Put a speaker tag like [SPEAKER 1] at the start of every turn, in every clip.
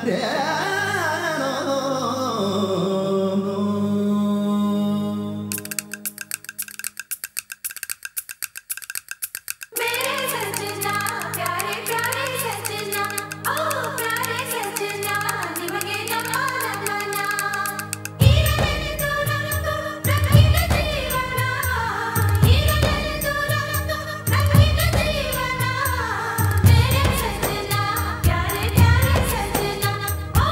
[SPEAKER 1] मेरे सजना प्यारे प्यारे सजना ओ प्यारे सजना निಮಗೆ ನಮನ ಈರನೆ ದೂರನಂದು ಪ್ರಕೃತ ಜೀವನ ಈರನೆ ದೂರನಂದು ಪ್ರಕೃತ ಜೀವನ मेरे सजना प्यारे प्यारे सजना ओ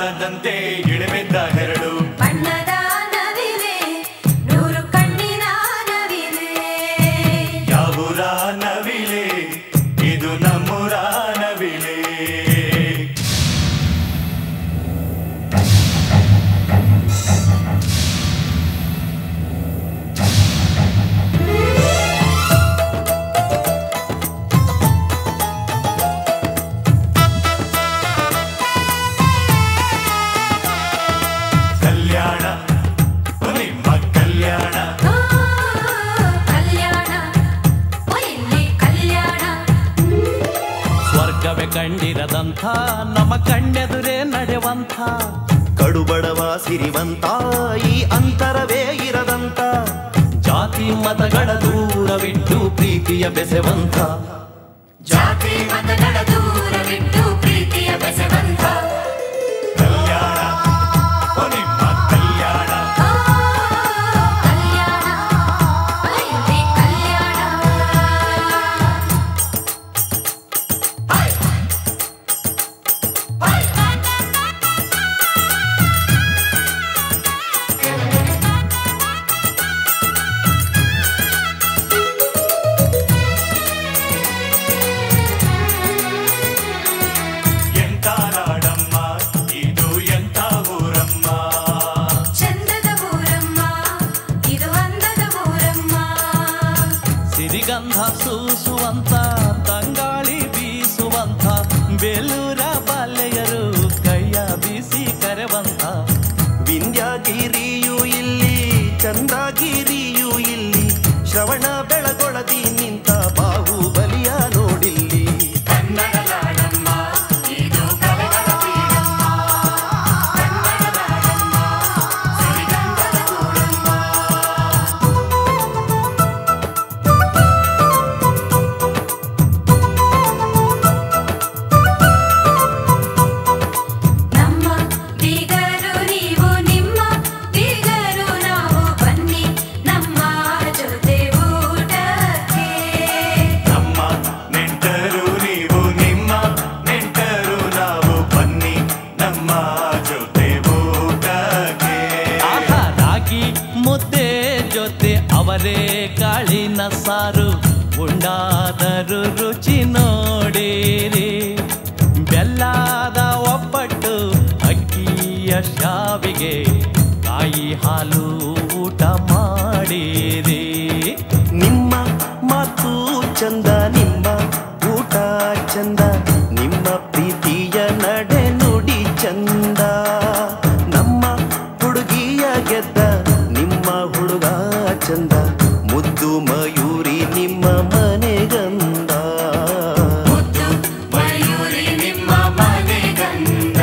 [SPEAKER 2] ಬಾರದಂತೆ ಇಳಿಬಿದ್ದ ಹೆರಳು
[SPEAKER 1] ಬಣ್ಣದ ನವಿಲೆ ನೂರು ಕಣ್ಣಿನ ನವಿಲೆ
[SPEAKER 2] ಯಾವೂರ ನವಿಲೆ ಇದು ನಮ್ಮೂರ ನವಿಲೆ ಕಲ್ಯಾಣ ನಿಮ್ಮ ಕಲ್ಯಾಣ
[SPEAKER 1] ಆ, ಕಲ್ಯಾಣ ಓ ಇಲ್ಲಿ ಕಲ್ಯಾಣ
[SPEAKER 3] ಸ್ವರ್ಗವೇ ಕಂಡಿರದಂಥ ನಮ್ಮ ಕಣ್ಣೆದುರೇ ನಡೆವಂಥ
[SPEAKER 4] ಕಡುಬಡವ ಸಿರಿವಂತ ಈ ಅಂತರವೇ ಇರದಂತ
[SPEAKER 3] ಜಾತಿ ಮತಗಳ ದೂರವಿಟ್ಟು ಪ್ರೀತಿಯ ಬೆಸೆವಂಥ
[SPEAKER 1] ಜಾತಿ ಮತಗಳ ದೂರವಿಟ್ಟು ಪ್ರೀತಿಯ ಬೆಸೆವಂತ
[SPEAKER 2] ಕಲ್ಯಾಣ ಓ ನಿಮ್ಮ ಕಲ್ಯಾಣ
[SPEAKER 1] ಆ, ಕಲ್ಯಾಣ ಓ ಇಲ್ಲಿ ಕಲ್ಯಾಣ
[SPEAKER 2] ಎಂತ ನಾಡಮ್ಮ ಇದು ಎಂತ ಊರಮ್ಮ
[SPEAKER 1] ಚಂದದ ಊರಮ್ಮ ಇದು ಅಂದದ ಊರಮ್ಮ
[SPEAKER 3] ಸಿರಿಗಂಧ ಸೂಸುವಂತ ತಂಗಾಳಿ ಬೀಸುವಂತ ಬೇಲೂರ ಬಾಲ್ಯರು ಕೈಯ ಬೀಸಿ ಕರೆವಂತ
[SPEAKER 4] ವಿಂಧ್ಯಗಿರಿಯೂ ಇಲ್ಲಿ ಚಂದ್ರಗಿರಿಯೂ ಇಲ್ಲಿ ಶ್ರವಣ ಬೆಳಗೊಳದಿ ನಿಂತ ಬಾಹುಬಲಿಯ ನೋಡಿಲ್ಲಿ
[SPEAKER 2] ಕನ್ನಡ ನಾಡಮ್ಮ ಇದು ಕಲೆಗಳ ಬೀಡಮ್ಮ ಕನ್ನಡ ನಾಡಮ್ಮ ಸಿರಿಗಂಧದ ಊರಮ್ಮ
[SPEAKER 1] ನಮ್ಮ ಬೀಗರು ನೀವು ನಿಮ್ಮ ಬೀಗರು ನಾವು ಬನ್ನಿ ನಮ್ಮ ಜೊತೆ ಊಟಕ್ಕೆ
[SPEAKER 2] ನಮ್ಮ ನೆಂಟರು ನೀವು ನಿಮ್ಮ ನೆಂಟರು ನಾವು ಬನ್ನಿ ನಮ್ಮ ಜೊತೆ ಊಟಕ್ಕೆ
[SPEAKER 3] ಆಹಾ ರಾಗಿ ಮುದ್ದೆ ಜೊತೆ ಅವರೇ ಕಾಳಿನ ಸಾರು ಉಂಡಾದರು ರುಚಿ ನೋಡಿರಿ ಬೆಲ್ಲದ ಒಬ್ಬಟ್ಟು ಅಕ್ಕಿಯ ಶಾವಿಗೆ ಕಾಯಿ ಹಾಲು ಊಟ ಮಾಡಿರಿ
[SPEAKER 4] ನಿಮ್ಮ ಮಾತು ಚಂದ ನಿಮ್ಮ ಊಟ ಚಂದ ನಿಮ್ಮ ಪ್ರೀತಿಯ ನಡೆ ನುಡಿ ಚಂದ ನಮ್ಮ ಹುಡುಗಿಯ ಗೆದ್ದ ನಿಮ್ಮ ಹುಡುಗ ಚಂದ ಮುದ್ದು ಮಯೂರಿ ನಿಮ್ಮ ಮನೆಗಂದ
[SPEAKER 1] ಮುದ್ದು ಮಯೂರಿ ನಿಮ್ಮ ಮನೆಗಂದ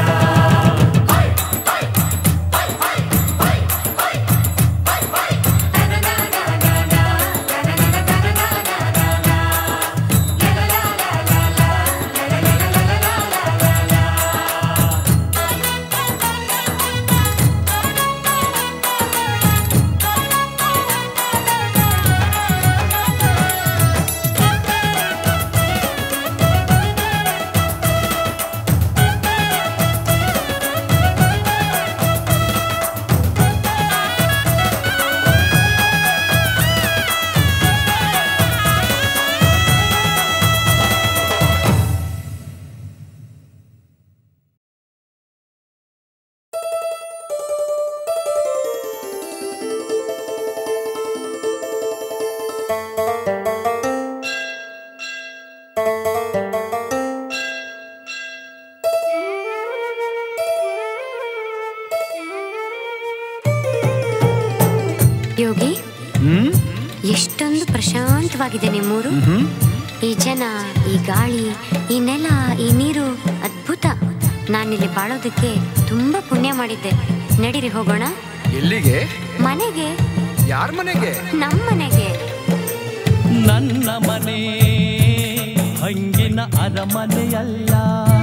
[SPEAKER 5] ಯೋಗಿ
[SPEAKER 3] ಹ್ಮ್
[SPEAKER 5] ಎಷ್ಟೊಂದು ಪ್ರಶಾಂತವಾಗಿದೆ ನಿಮ್ಮೂರು ಈ ಜನ ಈ ಗಾಳಿ ಈ ನೆಲ ಈ ನೀರು ಅದ್ಭುತ ನಾನಿಲ್ಲಿ ಬಾಳೋದಕ್ಕೆ ತುಂಬಾ ಪುಣ್ಯ ಮಾಡಿದ್ದೆ ನಡೀರಿ ಹೋಗೋಣ
[SPEAKER 6] ಎಲ್ಲಿಗೆ
[SPEAKER 5] ಮನೆಗೆ
[SPEAKER 6] ಯಾರ ಮನೆಗೆ
[SPEAKER 5] ನಮ್ಮ ಮನೆಗೆ
[SPEAKER 3] ನನ್ನ ಮನೆ ಹಂಗಿನ ಅರಮನೆಯಲ್ಲ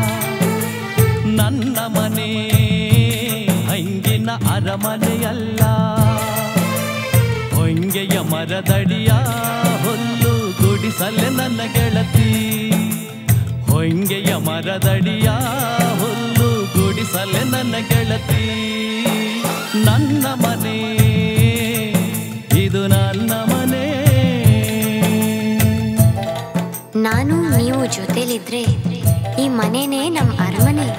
[SPEAKER 3] ನನ್ನ ಮನೆ ಹಂಗಿನ ಅರಮನೆಯಲ್ಲ ಹೊಂಗೆಯ ಮರದಡಿಯ ಹುಲ್ಲು ಗುಡಿಸಲೆ ನನ್ನ ಗೆಳತಿ ಹೊಂಗೆಯ ಮರದಡಿಯ ಹುಲ್ಲು ಗುಡಿಸಲೆ ನನ್ನ ಗೆಳತಿ ನನ್ನ ಮನೆ ಇದು ನನ್ನ ಮನೆ
[SPEAKER 5] ನಾನು ನೀವು ಜೊತೆಲಿದ್ರೆ ಈ ಮನೆನೇ ನಮ್ಮ ಅರಮನೆ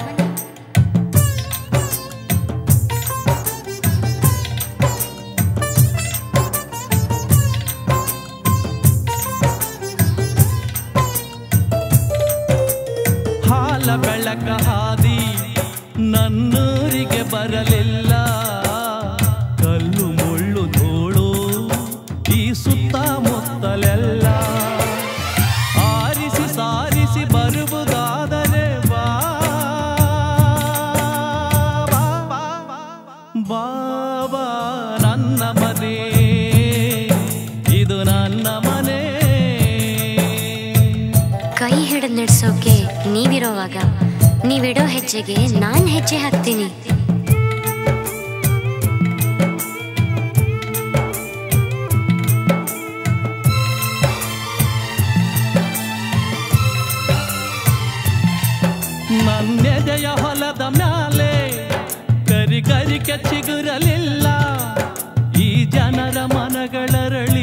[SPEAKER 3] ಹಾಲ ಬೆಳಕ ಹಾದಿ ನನ್ನೂರಿಗೆ ಬರಲಿಲ್ಲ ಕಲ್ಲು ಮುಳ್ಳು ಧೂಳು ಈ ಸುತ್ತಮುತ್ತಲೆಲ್ಲ ಆರಿಸಿ ಸಾರಿಸಿ ಬರುವುದಾದರೆ ಬಾ ಬಾ, ಬಾ, ಬಾಬಾ ನನ್ನ ಮನೆ ಇದು ನನ್ನ ಮನೆ
[SPEAKER 5] ಕೈ ಹಿಡಿದು ನಡೆಸೋಕೆ ನೀವಿರೋವಾಗ ನೀವಿಡೋ ಹೆಜ್ಜೆಗೆ ನಾನು ಹೆಜ್ಜೆ ಹಾಕ್ತೀನಿ
[SPEAKER 3] ನನ್ನೆದೆಯ ಹೊಲದ ಮ್ಯಾಲೆ ಕರಿ ಕರಿಕೆ ಚಿಗುರಲಿಲ್ಲ ಈ ಜನರ ಮನಗಳರಳಿ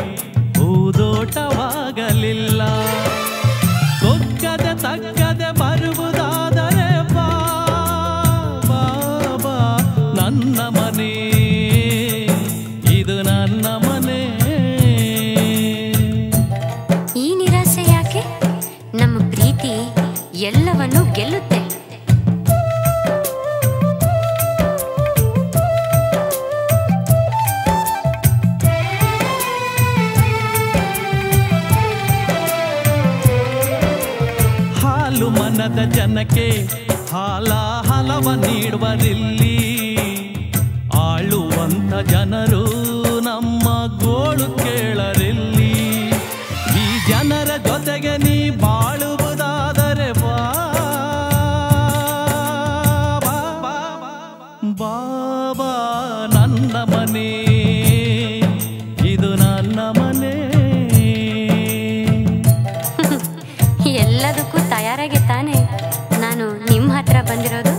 [SPEAKER 3] ಹೂದೋಟವಾಗಲಿಲ್ಲ ಕೊಕ್ಕದೆ ತಕ್ಕದೆ ಬರುವುದಾದರೆ ಬಾ ಬಾ, ಬಾ, ನನ್ನ ಮನೆ ಇದು ನನ್ನ ಮನೆ
[SPEAKER 5] ಈ ನಿರಾಸೆ ಯಾಕೆ ನಮ್ಮ ಪ್ರೀತಿ ಎಲ್ಲವನ್ನೂ ಗೆಲ್ಲುತ್ತೆ
[SPEAKER 3] ಹಾಲು ಮನದ ಜನಕ್ಕೆ ಹಾಲ ಹಲವ ನೀಡುವರಿಲ್ಲಿ ಆಳುವಂತ ಜನರು ನಮ್ಮ ಗೋಳು ಕೇಳರಿಲ್ಲಿ ಈ ಜನರ ಜೊತೆಗೆ ನೀ ಬಾಳುವುದಾದರೆ ಬಾ ಬಾ, ಬಾ, ಬಾಬಾ ನನ್ನ ಮನೆ ಇದು ನನ್ನ ಮನೆ
[SPEAKER 5] ಎಲ್ಲದಕ್ಕೂ ತಯಾರಾಗಿ ತಾನೆ ನಾನು ನಿಮ್ಮ ಹತ್ರ ಬಂದಿರೋದು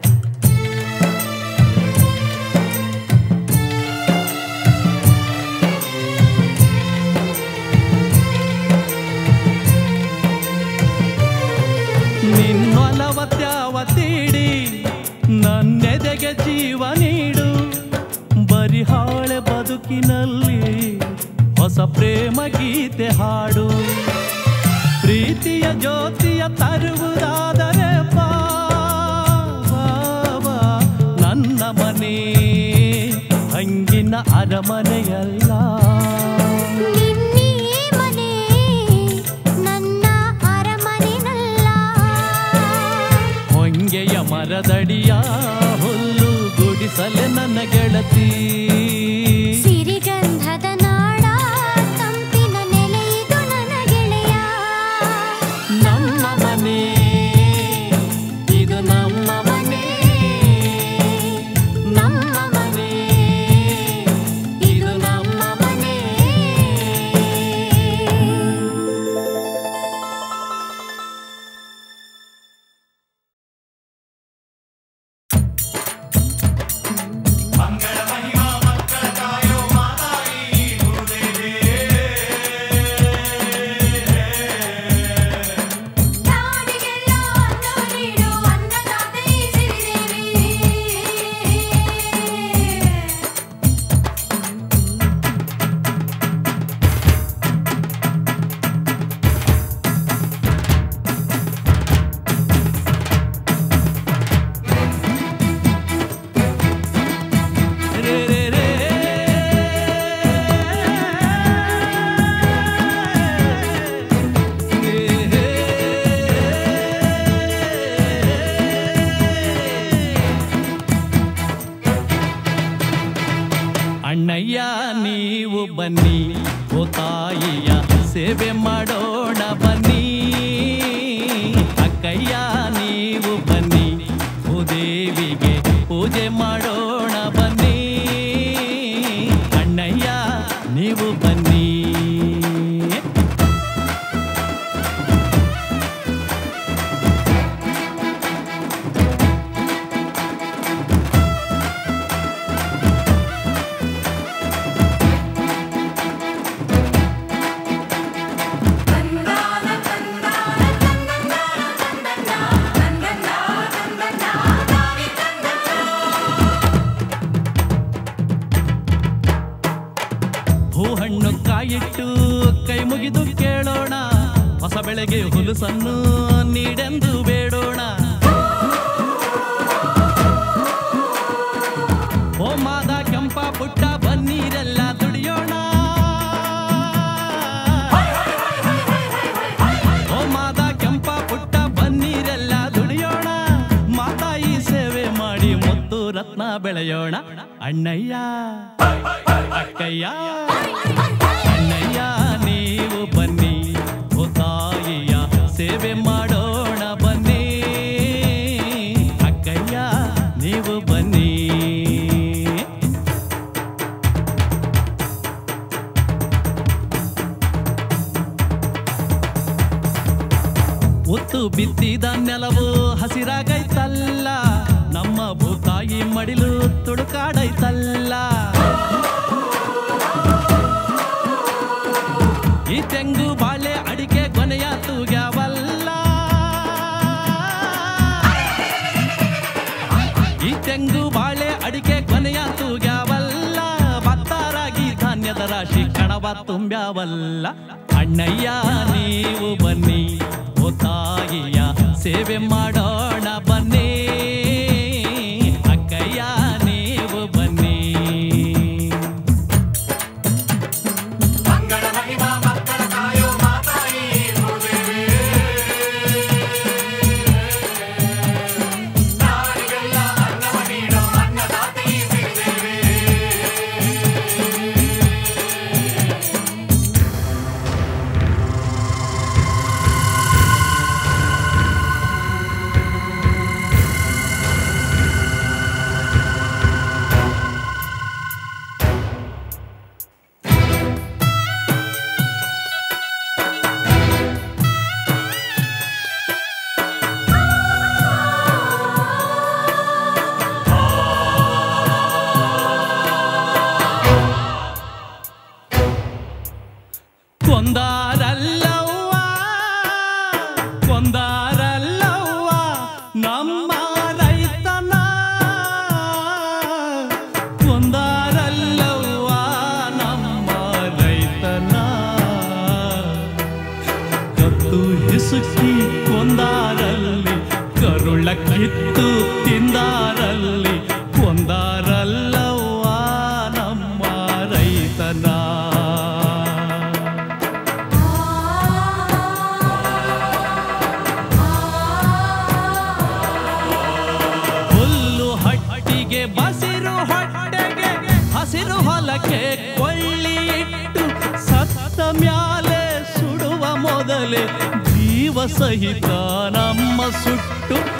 [SPEAKER 3] ನಿನ್ನೊಲವ ತ್ಯಾವ ತೀಡಿ ನನ್ನೆದೆಗೆ ಜೀವ ನೀಡು ಬರಿಹಾಳೆ ಬದುಕಿನಲ್ಲಿ ಹೊಸ ಪ್ರೇಮ ಗೀತೆ ಹಾಡು ಪ್ರೀತಿಯ ಜ್ಯೋತಿಯ ತರುವುದಾದರೆ ಬಾ ಬಾ, ಬಾ, ನನ್ನ ಮನೆ ಹಂಗಿನ ಅರಮನೆಯಲ್ಲ
[SPEAKER 5] ನಿನ್ನೀ ಮನೆ ನನ್ನ ಅರಮನೆನಲ್ಲ
[SPEAKER 3] ಹೊಂಗೆಯ ಮರದಡಿಯ ಹುಲ್ಲು ಗುಡಿಸಲೆ ನನ್ನ ಗೆಳತಿ
[SPEAKER 5] ಸಿರಿಗಂಧದ ನಾಡ ತಂಪಿನ ನೆಲೆ ಇದು ನನ್ನ ಗೆಳೆಯ
[SPEAKER 3] ನಮ್ಮ ಮನೆ ಇದು ನಮ್ಮ ಮನೆ ನಮ್ಮ ಮನೆ ಇದು ನಮ್ಮ ಮನೆ
[SPEAKER 1] ನಾಡಿಗೆಲ್ಲ ಅನ್ನ ನೀಡು ಅನ್ನದಾತೆ ಸಿರಿದೇವಿ
[SPEAKER 3] ರೇ ರೇ ರೇ ಅಣ್ಣಯ್ಯ ನೀವು ಬನ್ನಿ ಓ ತಾಯಿಯ ಸೇವೆ ಮಾಡೋಣ ಬನ್ನಿ ಅಕ್ಕಯ್ಯ ನೀವು ಬನ್ನಿ ಓ ದೇವಿಗೆ ಪೂಜೆ ಮಾಡೋಣ ಬನ್ನಿ ಅಣ್ಣಯ್ಯ ನೀವು ಬನ್ನಿ ಇಟ್ಟು ಕೈ ಮುಗಿದು ಕೇಳೋಣ ಹೊಸ ಬೆಳೆಗೆ ಹುಲುಸನ್ನು ನೀಡೆಂದು ಬೇಡೋಣ ಹೋಮಾದ ಕೆಂಪ ಪುಟ್ಟ ಬನ್ನೀರೆಲ್ಲ ದುಡಿಯೋಣ ಹೋಮಾದ ಕೆಂಪ ಪುಟ್ಟ ಬನ್ನೀರೆಲ್ಲ ದುಡಿಯೋಣ ಮಾತಾಯಿ ಸೇವೆ ಮಾಡಿ ಮುತ್ತು ರತ್ನ ಬೆಳೆಯೋಣ ಅಣ್ಣಯ್ಯ ಅಕ್ಕಯ್ಯ ಅಣ್ಣಯ್ಯ ನೀವು ಬನ್ನಿ ಓ ತಾಯಿಯ ಸೇವೆ ಮಾಡೋಣ ಬನ್ನಿ ಅಕ್ಕಯ್ಯ ನೀವು ಬನ್ನಿ ಒತ್ತು ಬಿತ್ತಿದ ನೆಲವು ಹಸಿರಾಗೈತಲ್ಲ ನಮ್ಮ ಭೂತಾಯಿ ಮಡಿಲು ತುಡುಕಾಡೈತಲ್ಲ ಈ ತೆಂಗು ಬಾಳೆ ಅಡಿಕೆ ಕೊನೆಯ ತೂಗ್ಯಾವಲ್ಲ ಈ ತೆಂಗು ಬಾಳೆ ಅಡಿಕೆ ಕೊನೆಯ ತೂಗ್ಯಾವಲ್ಲ ಭತ್ತಾರಾಗಿ ಧಾನ್ಯದ ರಾಶಿ ಕಣವ ತುಂಬ್ಯಾವಲ್ಲ ಅಣ್ಣಯ್ಯ ನೀವು ಬನ್ನಿ ಓ ತಾಯಿಯ ಸೇವೆ ಮಾಡೋಣ ಬನ್ನಿ ಅಕ್ಕಯ್ಯ ನೀವು ಬನ್ನಿ
[SPEAKER 2] ಮಂಗಳ ಮಹಿಮಾ ಮಕ್ಕಳ ಕಾಯೋ ಮಾತಾಯಿ ಭೂದೇವಿ ನಾಡಿಗೆಲ್ಲ ಅನ್ನವ ನೀಡೋ ಅನ್ನದಾತಿ ಸಿರಿದೇವಿ
[SPEAKER 3] ಕೊಂದಾರಲ್ಲವ್ವ ಕೊಂದಾರಲ್ಲವ್ವ ನಮ್ಮ ರೈತನ ಕೊಂದಾರಲ್ಲವ್ವ ನಮ್ಮ ರೈತನ ಕತ್ತು ಹಿಸುಕಿ ಕೊಂದಾರಲ್ಲಿ ಕರುಳ ಕಿತ್ತು ತಿಂದಾರಲ್ಲಿ ಕೊಂದಾರಲ್ಲವ್ವ ನಮ್ಮ ರೈತನ ಹುಲ್ಲು ಹಟ್ಟಿಗೆ ಬಸಿರು ಹೊಟ್ಟೆಗೆ ಹಸಿರು ಹೊಲಕ್ಕೆ ಕೊಳ್ಳಿ ಇಟ್ಟು ಸತ್ತ ಮ್ಯಾಲೆ ಸುಡುವ ಮೊದಲೇ ಜೀವ ಸಹಿತ ನಮ್ಮ ಸುಟ್ಟು